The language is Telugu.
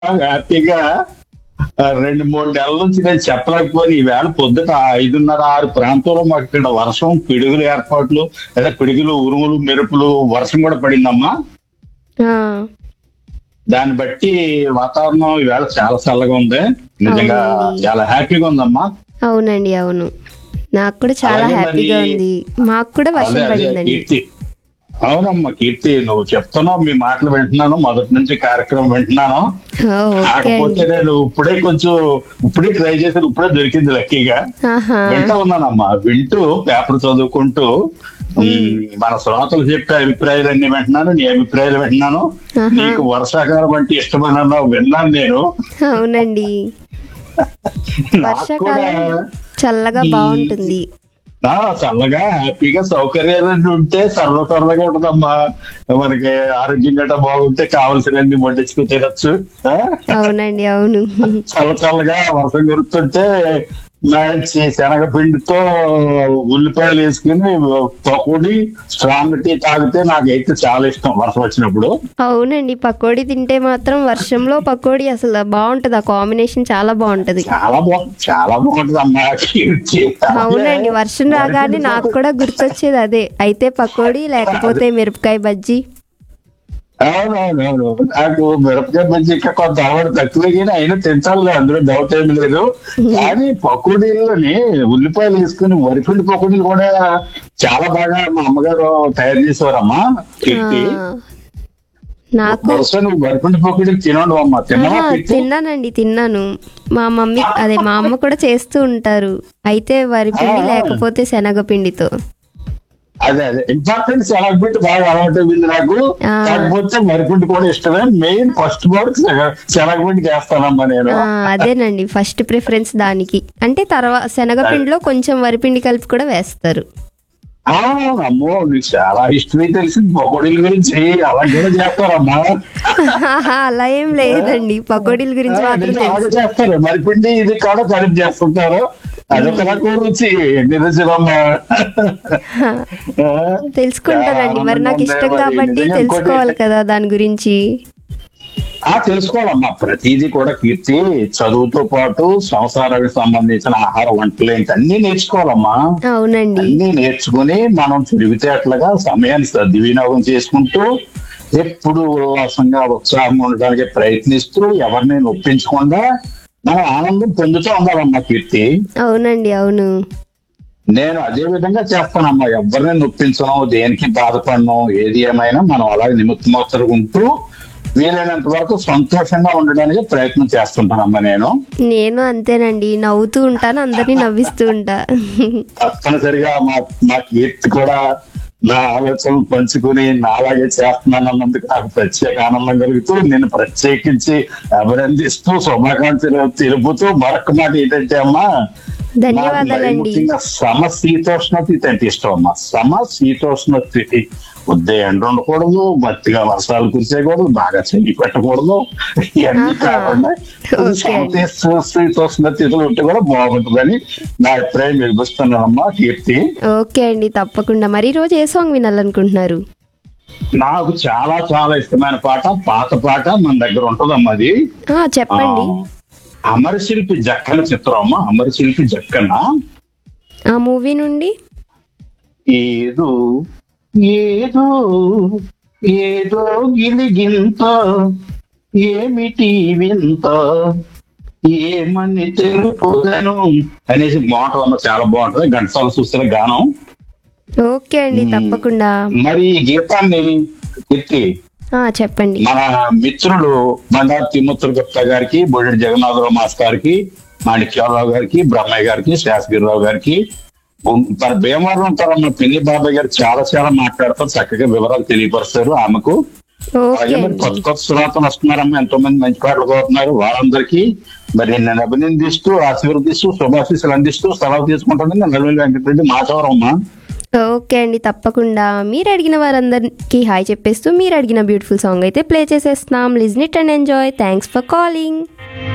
హ్యాపీగా ఆ, రెండు మూడు నెలల నుంచి నేను చెప్పలేకపోయి ఈవేళ పొద్దుట ఐదున్నర ఆరు ప్రాంతంలో మాకు ఇక్కడ వర్షం పిడుగులు ఏర్పాట్లు లేదా పిడుగులు ఉరుములు మెరుపులు వర్షం కూడా పడిందమ్మా ఆ, దాన్ని బట్టి వాతావరణం ఈవేళ చాలా చల్లగా ఉంది నిజంగా అవునండి. చాలా హ్యాపీగా ఉందమ్మా అవునండి అవును నాకు కూడా చాలా అలాగే హ్యాపీగా మరి- ఉంది మాకు కూడా వర్షం అదే అదే పడిందండి కీర్తి అవునమ్మా కీర్తి నువ్వు చెప్తున్నావు మీ మాటలు వింటున్నాను మొదటి నుంచి కార్యక్రమం వింటున్నాను ఓ, ఓకే కాకపోతే అండి నేను ఇప్పుడే కొంచెం ఇప్పుడే ట్రై చేసి ఇప్పుడే దొరికింది లక్కీగా ఆహా వింటూ ఉన్నానమ్మా వింటూ పేపర్ చదువుకుంటూ ఉమ్, మన శ్రోతలు చెప్పే అభిప్రాయాలన్నీ వింటున్నాను నీ అభిప్రాయాలు వింటున్నాను ఆహా. నీకు వర్షాకాలం అంటే ఇష్టమైన విన్నాను నేను అవునండి నాకు కూడా వర్షాకాలం చల్లగా ఈ- బాగుంటుంది ఆ, చల్లగా హ్యాపీగా సౌకర్యాలు ఉంటే సరదా సరదాగా ఉంటుందమ్మా మనకి ఆరోగ్యం గట్రా బాగుంటే కావాల్సినన్ని వండించుకు తినచ్చు ఆ? అవునండి అవును చల్ల చల్లగా వర్షం కురుతుంటే మంచి శనగపిండితో ఉల్లిపాయలు వేసుకుని పకోడి స్ట్రాంగ్ టీ తాగితే నాకైతే చాలా ఇష్టం వర్షం వచ్చినప్పుడు అవునండి పకోడీ తింటే మాత్రం వర్షంలో పకోడీ అసలు బాగుంటది ఆ కాంబినేషన్ చాలా బాగుంటది చాలా బాగుంది చాలా బాగుంటుంది అమ్మా కీర్తి. అవునండి వర్షం రాగానే నాకు కూడా గుర్తొచ్చేది అదే అయితే పకోడీ లేకపోతే మిరపకాయ బజ్జీ అవునవునవును నాకు మిరపకాయ బజ్జీ ఇంకా కొంత అలవాటు తక్కువ కానీ అయినా తింటాను అందులో డౌట్ ఏమి లేదు కానీ పకోడీల్లోని ఉల్లిపాయలు వేసుకుని వరిపిండి పకోడీలు కూడా చాలా బాగా మా అమ్మగారు తయారు చేసేవారమ్మా కీర్తి ఆ, నాకు బహుశా నువ్వు వరిపిండి పకోడీలు తినడు అమ్మా తిన్నావా ఆహా, కీర్తి తిన్నానండి తిన్నాను మా మమ్మీ అదే మా అమ్మ కూడా చేస్తూ ఉంటారు అయితే వరిపిండి ఆ. లేకపోతే శనగపిండితో అదే అదే ఇంపార్టెంట్ శనగపిండి బాగా అలవాటు అయింది నాకు ఆ. కాకపోతే వరిపిండి కూడా ఇష్టమే మెయిన్ ఫస్ట్ బోర్డు శనగపిండి చేస్తానమ్మా నేను ఆ, అదేనండి ఫస్ట్ ప్రిఫరెన్స్ దానికి అంటే తర్వాత శనగపిండిలో కొంచెం వరిపిండి కలిపి కూడా వేస్తారు ఆ, అమ్మో నీకు చాలా హిస్టరీ తెలిసింది పకోడీల గురించి అలా కూడా చేస్తారమ్మా ఆహా, అలా ఏం లేదండి పకోడీల గురించి ఆ, మాత్రం నిజం, అలాగే తెలుసు చేస్తారు మరి పిండి ఇది కూడా కలిపి చేస్తుంటారు అదొక రకం రుచి నిజమమ్మా తెలుసుకుంటానండి మరి నాకు ఇష్టం కాబట్టి తెలుసుకోవాలి కదా దాని గురించి ఆ తెలుసుకోవాలమ్మా ప్రతిదీ కూడా కీర్తి చదువుతో పాటు సంసారానికి సంబంధించిన ఆహార వంటలు ఏంటి అన్ని నేర్చుకోవాలమ్మా అవునండి అన్ని నేర్చుకుని మనం తెలివితేటలుగా సమయాన్ని సద్వినియోగం చేసుకుంటూ ఎప్పుడు ఉల్లాసంగా ఉత్సాహంగా ఉండడానికి ప్రయత్నిస్తూ ఎవరిని ఒప్పించకుండా మనం ఆనందం పొందుతూ ఉండాలమ్మా కీర్తి అవునండి అవును నేను అదే విధంగా చేస్తానమ్మా ఎవరిని నొప్పించను దేనికి బాధపడను ఏది ఏమైనా మనం అలాగే నిమిత్తమోత్తరుగా ఉంటూ వీలైనంత వరకు సంతోషంగా ఉండడానికి ప్రయత్నం చేస్తుంటానమ్మా నేను నేను అంతేనండి నవ్వుతూ ఉంటాను అందరినీ నవ్విస్తూ ఉంటా తప్పనిసరిగా మా మా కీర్తి కూడా నా ఆలోచనలు పంచుకుని నాలాగే చేస్తున్నానన్నందుకు నాకు ప్రత్యేక ఆనందం కలుగుతూ నేను ప్రత్యేకించి అభినందిస్తూ శుభాకాంక్షలు తెలుపుతూ మరొక మాట ఏంటంటే అమ్మా నాకు మరి ధన్యవాదాలండి ముఖ్యంగా సమశీతోష్ణ స్థితి అంటే ఇష్టం అమ్మా సమశీతోష్ణ స్థితి ఉదయం ఎండ ఉండకూడదు మట్టిగా వర్షాలు కురిసేయకూడదు బాగా చలి పెట్టకూడదు ఇవన్నీ ఆహా. కాకుండా ఓకే అండి. సమశీతోష్ణ స్థితిలో ఉంటే కూడా బాగుంటుందని నా అభిప్రాయం వినిపిస్తున్నానమ్మా కీర్తి ఓకే అండి తప్పకుండా మరి ఈ రోజు ఏ సాంగ్ వినాలనుకుంటున్నారు నాకు చాలా చాలా ఇష్టమైన పాట పాత పాట మన దగ్గర ఉంటుందమ్మా అది ఆ, చెప్పండి ఆ, అమరశిల్పి జక్కన చిత్రం అమ్మా అమరశిల్పి జక్కన ఆ మూవీ నుండి ఏదో ఏదో ఏదో గిలిగింత ఏమిటి వింత ఏమని తెలుపుదను అనేసి బాగుంటుందమ్మా చాలా బాగుంటుంది ఘంటసాల చూస్తున్న గానం ఓకే అండి తప్పకుండా మరి ఈ గీతాన్ని ఎత్తి ఆ, చెప్పండి మన మిత్రులు బండారు తిమ్మతుల గుప్తా గారికి బొడ్డి జగన్నాథరావు మాస్ గారికి మాణిక్యాలరావు గారికి బ్రహ్మయ్య గారికి శాసగిరిరావు గారికి ఉం- మన భీమవరం ఉంటారన్న పిల్లి బాబాయ్ గారు చాలా చాలా మాట్లాడతారు చక్కగా వివరాలు తెలియపరుస్తారు ఆమెకు ఓకే అలాగే మరి అండి కొత్త కొత్త శ్రోతలు వస్తున్నారమ్మా ఎంతో మంది మంచి పాటలు కోరుతున్నారు వారందరికీ మరి నేను అభినందిస్తూ ఆశీర్వదిస్తూ శుభాశీస్సులు అందిస్తూ సెలవు తీసుకుంటానని నల్వెల్లి వెంకటరెడ్డి మాచవరం అమ్మా ఓకే అండి తప్పకుండా మీరు అడిగిన వారందరికీ హాయ్ చెప్పేస్తూ మీరు అడిగిన బ్యూటిఫుల్ సాంగ్ అయితే ప్లే చేసేస్తున్నాం listen it and enjoy thanks for calling